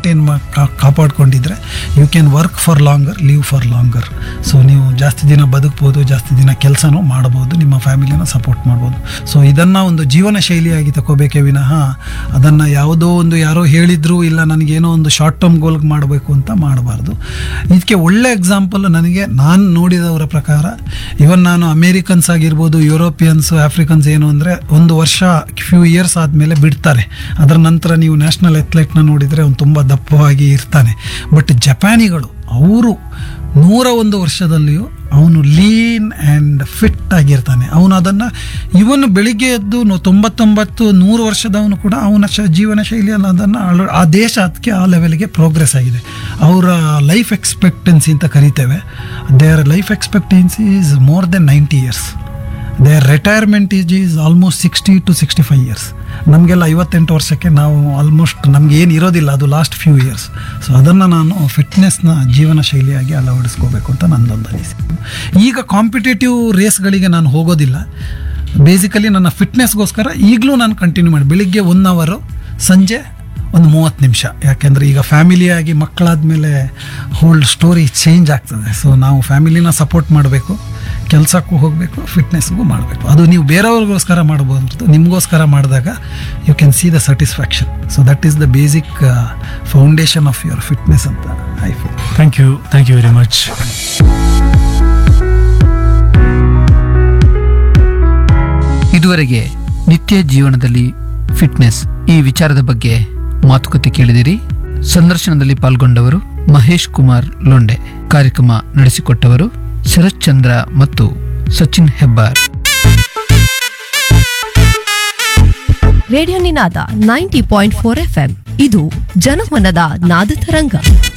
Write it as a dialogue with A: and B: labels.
A: maintain ಕಾಪಾಡ್ಕೊಂಡಿದ್ರೆ you can work for longer live for longer so ನೀವು ಜಾಸ್ತಿ ದಿನ ಬದುಕ್ಬೋದು ಜಾಸ್ತಿ ದಿನ ಕೆಲಸನೂ ಮಾಡ್ಬೋದು ನಿಮ್ಮ ಫ್ಯಾಮಿಲಿನ ಸಪೋರ್ಟ್ ಮಾಡ್ಬೋದು ಸೊ ಇದನ್ನು ಒಂದು ಜೀವನ ಶೈಲಿಯಾಗಿ ತಗೋಬೇಕೇ ವಿನಃ ಅದನ್ನು ಯಾವುದೋ ಒಂದು ಯಾರೋ ಹೇಳಿದ್ರು ಇಲ್ಲ ನನಗೇನೋ ಒಂದು ಶಾರ್ಟ್ ಟರ್ಮ್ ಗೋಲ್ಗೆ ಮಾಡಬೇಕು ಅಂತ ಮಾಡಬಾರ್ದು ಇದಕ್ಕೆ ಒಳ್ಳೆ ಎಕ್ಸಾಂಪಲ್ ನನಗೆ ನಾನು ನೋಡಿದವರ ಪ್ರಕಾರ ಇವನ್ ನಾನು ಅಮೇರಿಕನ್ಸ್ ಆಗಿರ್ಬೋದು ಯುರೋಪಿಯನ್ಸ್ ಆಫ್ರಿಕನ್ಸ್ ಏನು ಅಂದರೆ ಒಂದು ವರ್ಷ ಫ್ಯೂ ಇಯರ್ಸ್ ಆದಮೇಲೆ ಬಿಡ್ತಾರೆ ಅದರ ನಂತರ ನೀವು ನ್ಯಾಷನಲ್ ಅಥ್ಲೆಟ್ನ ನೋಡಿದರೆ ಅವ್ನು ತುಂಬ ದಪ್ಪವಾಗಿ ಇರ್ತಾನೆ ಬಟ್ ಜಪಾನಿಗಳು ಅವರು ನೂರ ಒಂದು ವರ್ಷದಲ್ಲಿಯೂ ಅವನು ಲೀನ್ ಆ್ಯಂಡ್ ಫಿಟ್ ಆಗಿರ್ತಾನೆ ಅವನು ಅದನ್ನು ಇವನು ಬೆಳಿಗ್ಗೆ ಎದ್ದು ನೂ- ತೊಂಬತ್ತೊಂಬತ್ತು ನೂರು ವರ್ಷದವನು ಕೂಡ ಅವನ ಶ ಜೀವನ ಶೈಲಿಯಲ್ಲಿ ಅದನ್ನು ಅಳ ಆ ದೇಶ ಅದಕ್ಕೆ ಆ ಲೆವೆಲ್ಗೆ ಪ್ರೋಗ್ರೆಸ್ ಆಗಿದೆ ಅವರ ಲೈಫ್ ಎಕ್ಸ್ಪೆಕ್ಟೆನ್ಸಿ ಅಂತ ಕರಿತೇವೆ there life expectancy is more than ninety years there retirement is is almost sixty two sixty five years ನಮಗೆಲ್ಲ ಐವತ್ತೆಂಟು ವರ್ಷಕ್ಕೆ ನಾವು ಆಲ್ಮೋಸ್ಟ್ ನಮ್ಗೆ ಏನು ಇರೋದಿಲ್ಲ ಅದು ಲಾಸ್ಟ್ ಫ್ಯೂ ಇಯರ್ಸ್ ಸೊ ಅದನ್ನು ನಾನು ಫಿಟ್ನೆಸ್ನ ಜೀವನ ಶೈಲಿಯಾಗಿ ಅಳವಡಿಸ್ಕೋಬೇಕು ಅಂತ ನನ್ನದೊಂದು ಅನಿಸಿಕೆ ಈಗ ಕಾಂಪಿಟೇಟಿವ್ ರೇಸ್ಗಳಿಗೆ ನಾನು ಹೋಗೋದಿಲ್ಲ ಬೇಸಿಕಲಿ ನನ್ನ ಫಿಟ್ನೆಸ್ಗೋಸ್ಕರ ಈಗಲೂ ನಾನು ಕಂಟಿನ್ಯೂ ಮಾಡಿ ಬೆಳಿಗ್ಗೆ ಒನ್ ಅವರು ಸಂಜೆ ಒಂದು ಮೂವತ್ತು ನಿಮಿಷ ಯಾಕೆಂದರೆ ಈಗ ಫ್ಯಾಮಿಲಿಯಾಗಿ ಮಕ್ಕಳಾದಮೇಲೆ ಹೋಲ್ ಸ್ಟೋರಿ ಚೇಂಜ್ ಆಗ್ತದೆ ಸೊ ನಾವು ಫ್ಯಾಮಿಲಿನ ಸಪೋರ್ಟ್ ಮಾಡಬೇಕು ಕೆಲಸಕ್ಕೂ ಹೋಗಬೇಕು ಫಿಟ್ನೆಸ್ಗೂ ಮಾಡಬೇಕು ಅದು ನೀವು ಬೇರೆಯವ್ರಿಗೋಸ್ಕರ ಮಾಡ್ಬೋದು ಹೊರ್ತು ನಿಮಗೋಸ್ಕರ ಮಾಡಿದಾಗ you can see the satisfaction so that is the basic foundation of your fitness ಅಂತ I feel
B: thank you thank you very much
C: ಇದುವರೆಗೆ ನಿತ್ಯ ಜೀವನದಲ್ಲಿ ಫಿಟ್ನೆಸ್ ಈ ವಿಚಾರದ ಬಗ್ಗೆ ಮಾತುಕತೆ ಕೇಳಿದಿರಿ ಸಂದರ್ಶನದಲ್ಲಿ ಪಾಲ್ಗೊಂಡವರು ಮಹೇಶ್ ಕುಮಾರ್ ಲೊಂಡೆ ಕಾರ್ಯಕ್ರಮ ನಡೆಸಿಕೊಟ್ಟವರು ಶರತ್ ಚಂದ್ರ ಮತ್ತು Sachin Hebbar
D: radio Ninada ninety point four F ಇದು ಜನಮನದ ನಾದ ತರಂಗ